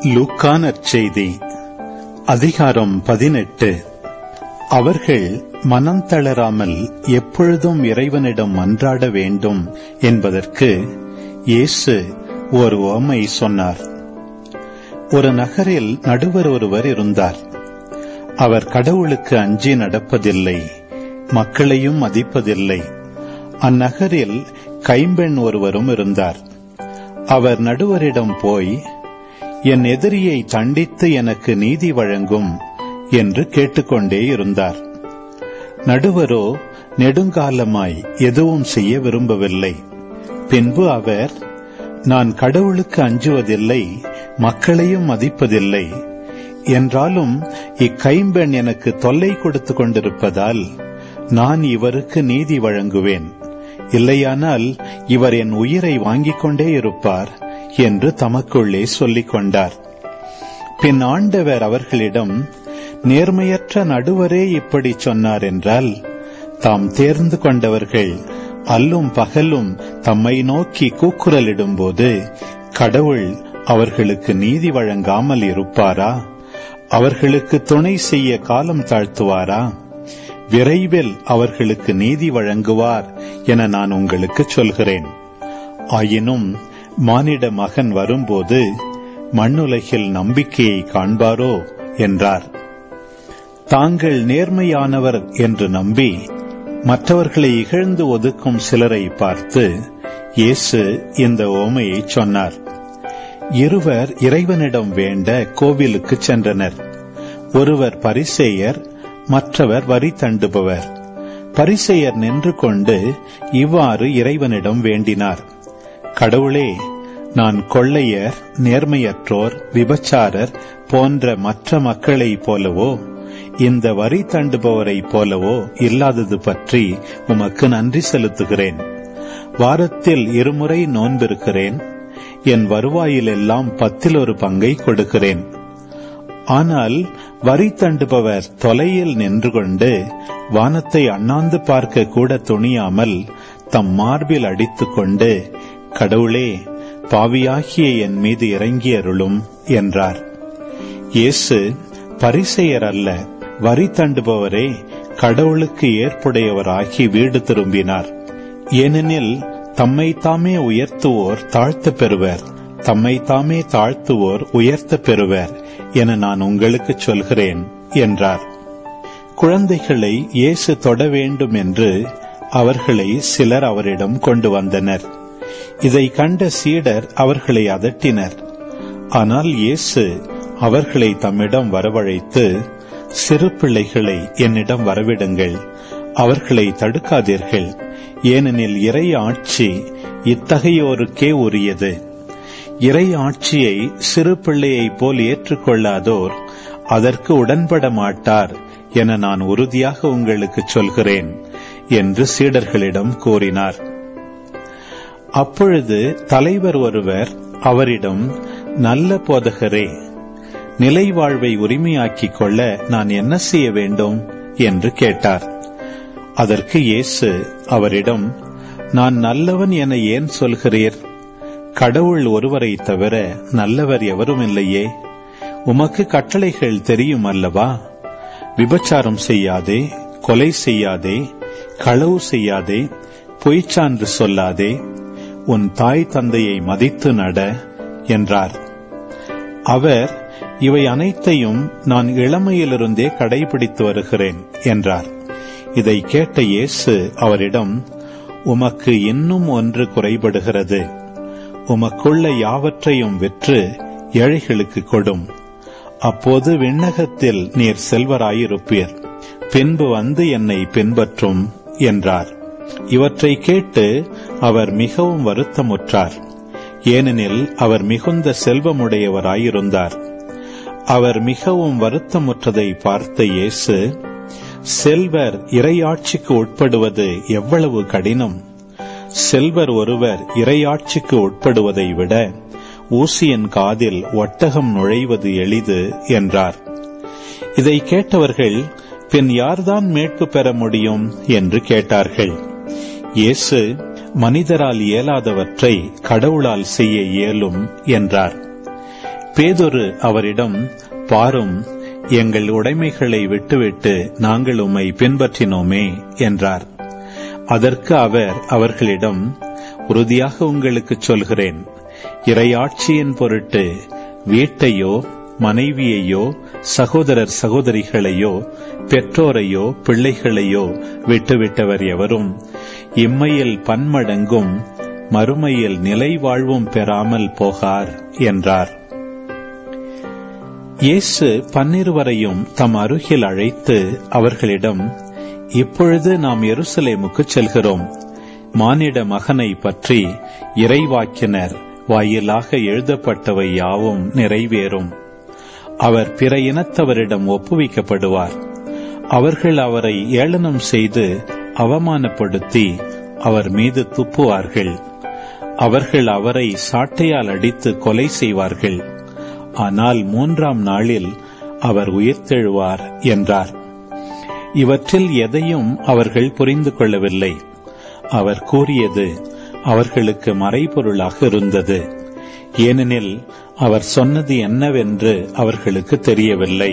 லூக்கா நற்செய்தி அதிகாரம் பதினெட்டு அவர்கள் மனம் தளராமல் எப்பொழுதும் இறைவனிடம் மன்றாட வேண்டும் என்பதற்கு இயேசு ஒரு உவமை சொன்னார் ஒரு நகரில் நடுவர் ஒருவர் இருந்தார் அவர் கடவுளுக்கு அஞ்சி நடப்பதில்லை மக்களையும் மதிப்பதில்லை அந்நகரில் கைம்பெண் ஒருவரும் இருந்தார் அவர் நடுவரிடம் போய் என் எதிரியை தண்டித்து எனக்கு நீதி வழங்கும் என்று கேட்டுக்கொண்டே இருந்தார் நடுவரோ நெடுங்காலமாய் எதுவும் செய்ய விரும்பவில்லை பின்பு அவர் நான் கடவுளுக்கு அஞ்சுவதில்லை மக்களையும் மதிப்பதில்லை என்றாலும் இக்கைம்பெண் எனக்கு தொல்லை கொடுத்து கொண்டிருப்பதால் நான் இவருக்கு நீதி வழங்குவேன் இல்லையானால் இவர் என் உயிரை வாங்கிக் கொண்டே இருப்பார் என்று தமக்குள்ளே சொல்லிக் கொண்டார் பின் ஆண்டவர் அவர்களிடம் நேர்மையற்ற நடுவரே இப்படி சொன்னார் என்றால் தாம் தேர்ந்து கொண்டவர்கள் அல்லும் பகலும் தம்மை நோக்கி கூக்குரலிடும்போது கடவுள் அவர்களுக்கு நீதி வழங்காமல் இருப்பாரா அவர்களுக்கு துணை செய்ய காலம் தாழ்த்துவாரா விரைவில் அவர்களுக்கு நீதி வழங்குவார் என நான் உங்களுக்கு சொல்கிறேன் ஆயினும் மானிட மகன் வரும்போது மண்ணுலகில் நம்பிக்கையை காண்பாரோ என்றார் தாங்கள் நேர்மையானவர் என்று நம்பி மற்றவர்களை இகழ்ந்து ஒதுக்கும் சிலரை பார்த்து இயேசு இந்த ஓமையை சொன்னார் இருவர் இறைவனிடம் வேண்ட கோவிலுக்கு சென்றனர் ஒருவர் பரிசேயர் மற்றவர் வரி தண்டுபவர் பரிசெயர் நின்று கொண்டு இவ்வாறு இறைவனிடம் வேண்டினார் கடவுளே நான் கொள்ளையர் நேர்மையற்றோர் விபச்சாரர் போன்ற மற்ற மக்களைப் போலவோ இந்த வரி தண்டுபவரைப் போலவோ இல்லாதது பற்றி உமக்கு நன்றி செலுத்துகிறேன் வாரத்தில் இருமுறை நோன்பிருக்கிறேன் என் வருவாயிலெல்லாம் பத்தில் ஒரு பங்கை கொடுக்கிறேன் ஆனால் வரி தண்டுபவர் தொலையில் நின்று கொண்டு வானத்தை அண்ணாந்து பார்க்க கூட துணியாமல் தம் மார்பில் அடித்துக் கொண்டு கடவுளே பாவியாகிய என் மீது இறங்கி அருளும் என்றார் இயேசு பரிசெயர் அல்ல வரி தண்டுபவரே கடவுளுக்கு ஏற்புடையவராகி வீடு திரும்பினார் ஏனெனில் தம்மை தாமே உயர்த்துவோர் தாழ்த்த பெறுவர் தம்மை தாமே தாழ்த்துவோர் உயர்த்த பெறுவர் என நான் உங்களுக்கு சொல்கிறேன் என்றார் குழந்தைகளை இயேசு தொட வேண்டும் என்று அவர்களை சிலர் அவரிடம் கொண்டு வந்தனர் இதை கண்ட சீடர் அவர்களை அதட்டினர் ஆனால் இயேசு அவர்களை தம்மிடம் வரவழைத்து சிறு பிள்ளைகளை என்னிடம் வரவிடுங்கள் அவர்களை தடுக்காதீர்கள் ஏனெனில் இறை ஆட்சி இத்தகையோருக்கே உரியது இறை ஆட்சியை சிறு பிள்ளையைப் போல் ஏற்றுக்கொள்ளாதோர் அதற்கு உடன்பட மாட்டார் என நான் உறுதியாக உங்களுக்கு சொல்கிறேன் என்று சீடர்களிடம் கூறினார் அப்பொழுது தலைவர் ஒருவர் அவரிடம் நல்ல போதகரே நிலை வாழ்வை உரிமையாக்கிக் கொள்ள நான் என்ன செய்ய வேண்டும் என்று கேட்டார் அதற்கு இயேசு அவரிடம் நான் நல்லவன் என ஏன் சொல்கிறீர் கடவுள் ஒருவரை தவிர நல்லவர் எவரும் இல்லையே உமக்கு கட்டளைகள் தெரியும் அல்லவா விபச்சாரம் செய்யாதே கொலை செய்யாதே களவு செய்யாதே பொய்ச்சான்று சொல்லாதே உன் தாய் தந்தையை மதித்து நட என்றார் அவர் இவை அனைத்தையும் நான் இளமையிலிருந்தே கடைபிடித்து வருகிறேன் என்றார் இதை கேட்ட இயேசு அவரிடம் உமக்கு இன்னும் ஒன்று குறைபடுகிறது உமக்குள்ள யாவற்றையும் விற்று ஏழைகளுக்கு கொடும் அப்போது விண்ணகத்தில் நீர் செல்வராயிருப்பீர் பின்பு வந்து என்னை பின்பற்றும் என்றார் இவற்றை கேட்டு அவர் மிகவும் வருத்தமுற்றார் ஏனெனில் அவர் மிகுந்த செல்வமுடையவராயிருந்தார் அவர் மிகவும் வருத்தமுற்றதை பார்த்த இயேசு செல்வர் இறையாட்சிக்கு உட்படுவது எவ்வளவு கடினம் செல்வர் ஒருவர் இறையாட்சிக்கு உட்படுவதை விட ஊசியின் காதில் ஒட்டகம் நுழைவது எளிது என்றார் இதை கேட்டவர்கள் பின் யார்தான் மீட்பு பெற முடியும் என்று கேட்டார்கள் இயேசு மனிதரால் இயலாதவற்றை கடவுளால் செய்ய இயலும் என்றார் பேதொரு அவரிடம் பாரும் எங்கள் உடைமைகளை விட்டுவிட்டு நாங்கள் உம்மை பின்பற்றினோமே என்றார் அதற்கு அவர் அவர்களிடம் உறுதியாக உங்களுக்கு சொல்கிறேன் இறையாட்சியின் பொருட்டு வீட்டையோ மனைவியையோ சகோதரர் சகோதரிகளையோ பெற்றோரையோ பிள்ளைகளையோ விட்டுவிட்டவர் எவரும் இம்மையில் பன்மடங்கும் மறுமையில் நிலை வாழ்வும் பெறாமல் போகார் என்றார் இயேசு பன்னிருவரையும் தம் அருகில் அழைத்து அவர்களிடம் இப்பொழுது நாம் எருசலேமுக்கு செல்கிறோம் மானிட மகனை பற்றி இறைவாக்கினர் வாயிலாக எழுதப்பட்டவை யாவும் நிறைவேறும் அவர் பிற இனத்தவரிடம் ஒப்புவிக்கப்படுவார் அவர்கள் அவரை ஏளனம் செய்து அவமானப்படுத்தி அவர் மீது துப்புவார்கள் அவர்கள் அவரை சாட்டையால் அடித்து கொலை செய்வார்கள் ஆனால் மூன்றாம் நாளில் அவர் உயிர்த்தெழுவார் என்றார் இவற்றில் எதையும் அவர்கள் புரிந்து கொள்ளவில்லை அவர் கூறியது அவர்களுக்கு மறைபொருளாக இருந்தது ஏனெனில் அவர் சொன்னது என்னவென்று அவர்களுக்கு தெரியவில்லை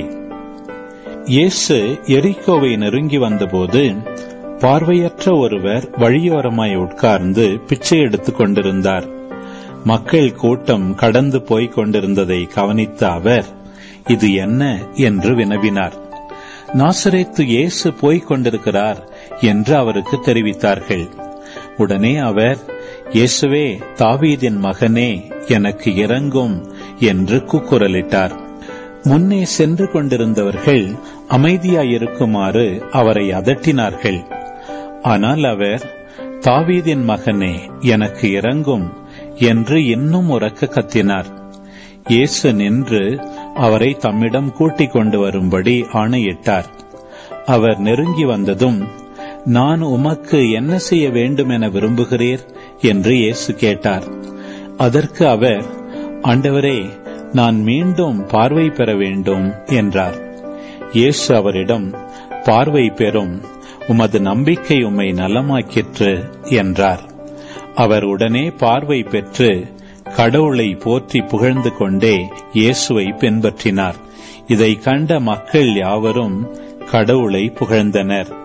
இயேசு எரிக்கோவை நெருங்கி வந்தபோது பார்வையற்ற ஒருவர் வழியோரமாய் உட்கார்ந்து பிச்சை எடுத்துக் கொண்டிருந்தார் மக்கள் கூட்டம் கடந்து போய்க் கொண்டிருந்ததை கவனித்த அவர் இது என்ன என்று வினவினார் நாசரேத்து இயேசு போய்க் கொண்டிருக்கிறார் என்று அவருக்கு தெரிவித்தார்கள் உடனே அவர் இயேசுவே தாவீதின் மகனே எனக்கு இறங்கும் என்று கூக்குரலிட்டார் முன்னே சென்று கொண்டிருந்தவர்கள் அமைதியாயிருக்குமாறு அவரை அதட்டினார்கள் ஆனால் அவர் தாவீதின் மகனே எனக்கு இறங்கும் என்று இன்னும் உறக்க கத்தினார் இயேசு நின்று அவரை தம்மிடம் கூட்டிக் கொண்டு வரும்படி ஆணையிட்டார் அவர் நெருங்கி வந்ததும் நான் உமக்கு என்ன செய்ய வேண்டும் என விரும்புகிறீர் என்று இயேசு கேட்டார் அதற்கு அவர் ஆண்டவரே நான் மீண்டும் பார்வை பெற வேண்டும் என்றார் இயேசு அவரிடம் பார்வை பெறும் உமது நம்பிக்கை உம்மை நலமாக்கிற்று என்றார் அவர் உடனே பார்வை பெற்று கடவுளை போற்றி புகழ்ந்து கொண்டே இயேசுவை பின்பற்றினார் இதை கண்ட மக்கள் யாவரும் கடவுளை புகழ்ந்தனர்